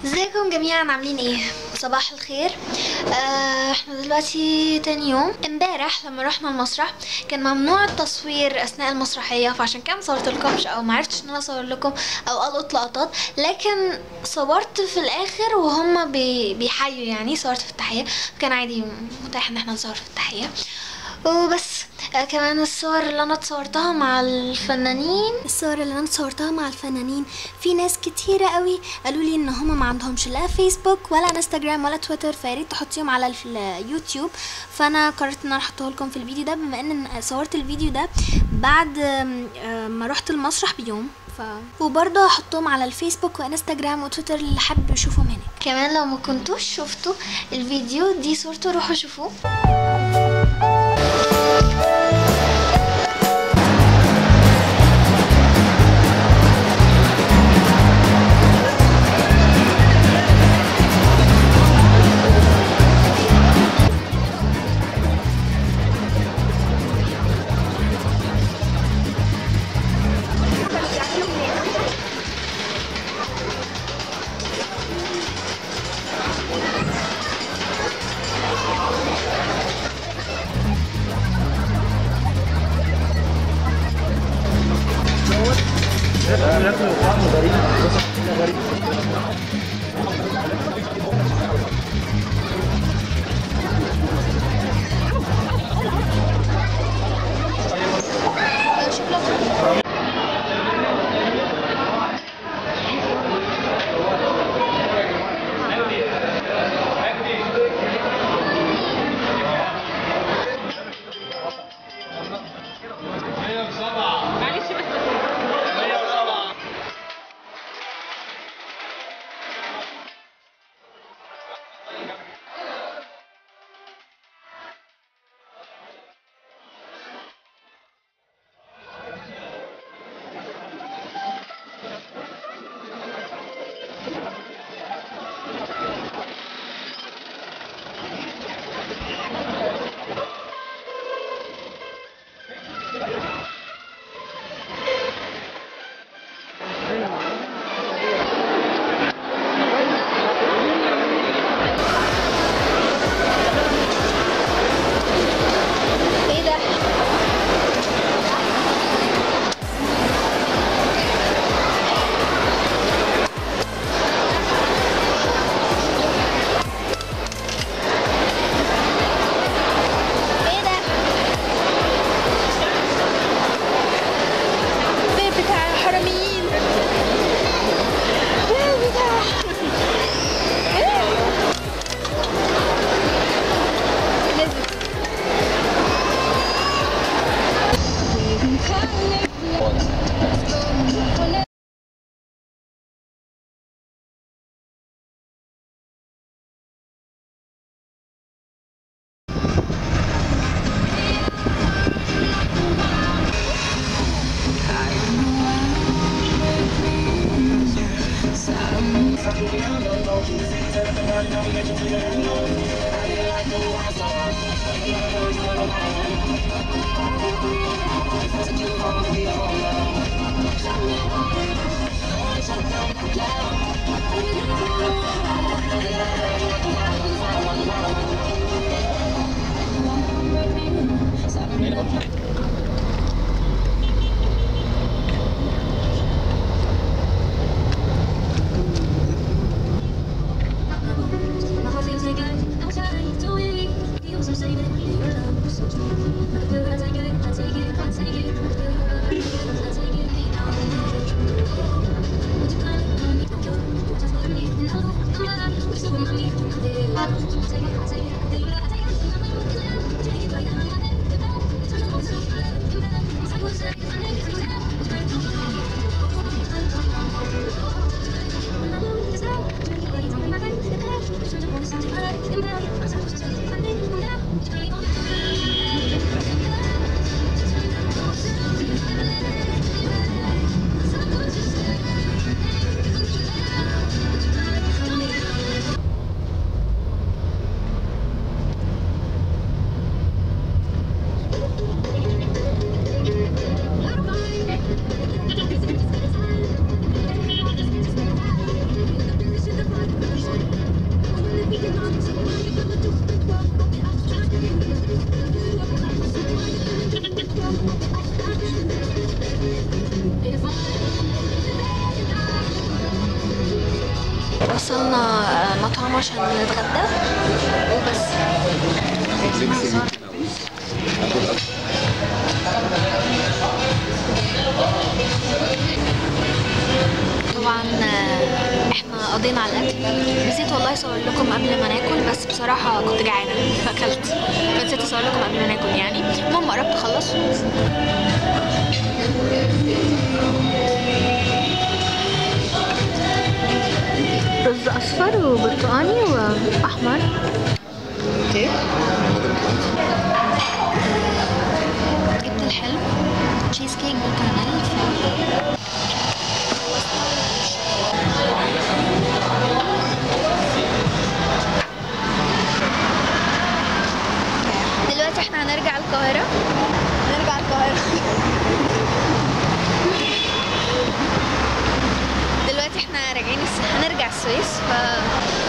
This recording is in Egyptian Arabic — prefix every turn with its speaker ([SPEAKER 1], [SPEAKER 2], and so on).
[SPEAKER 1] ازيكم جميعا عاملين ايه صباح الخير آه احنا دلوقتي تاني يوم امبارح لما رحنا المسرح كان ممنوع التصوير اثناء المسرحيه فعشان كده مصورت لكمش او معرفتش ان انا اصور لكم او القط لقطات لكن صورت في الاخر وهم بي بيحيوا يعني صورت في التحيه كان عادي متاح ان احنا نصور في التحيه وبس آه كمان الصور اللي انا اتصورتها مع الفنانين الصور اللي انا اتصورتها مع الفنانين في ناس كتيرة قوي قالوا لي ان هما ما عندهمش لا فيسبوك ولا انستجرام ولا تويتر فياريت تحطيهم على الف- اليوتيوب فانا قررت ان انا احطه لكم في الفيديو ده بما ان صورت الفيديو ده بعد آم، آم، ما رحت المسرح بيوم ف... وبرضه هحطهم على الفيسبوك وانستجرام وتويتر اللي حابب يشوفهم هناك كمان لو ما كنتوش شفتوا الفيديو دي صورته روحوا شوفوه ايه ده ايه ده البيت بتاع الحراميين البيت بتاع ايه نزل
[SPEAKER 2] Thank you.
[SPEAKER 1] وصلنا آه، مطعم عشان نتغدى وبس طبعا آه، احنا قضينا على الاكل نسيت والله اصور لكم قبل ما ناكل بس بصراحه كنت جعانه فاكلت فنسيت اصور لكم قبل ما ناكل يعني المهم قربت اخلص رز اصفر وبرتقاني واحمر
[SPEAKER 2] اوكي
[SPEAKER 1] جبت الحلو تشيز كيك بالكراميل ف- دلوقتي احنا هنرجع القاهرة هنرجع القاهرة دلوقتي احنا راجعين الس... هنرجع السويس ف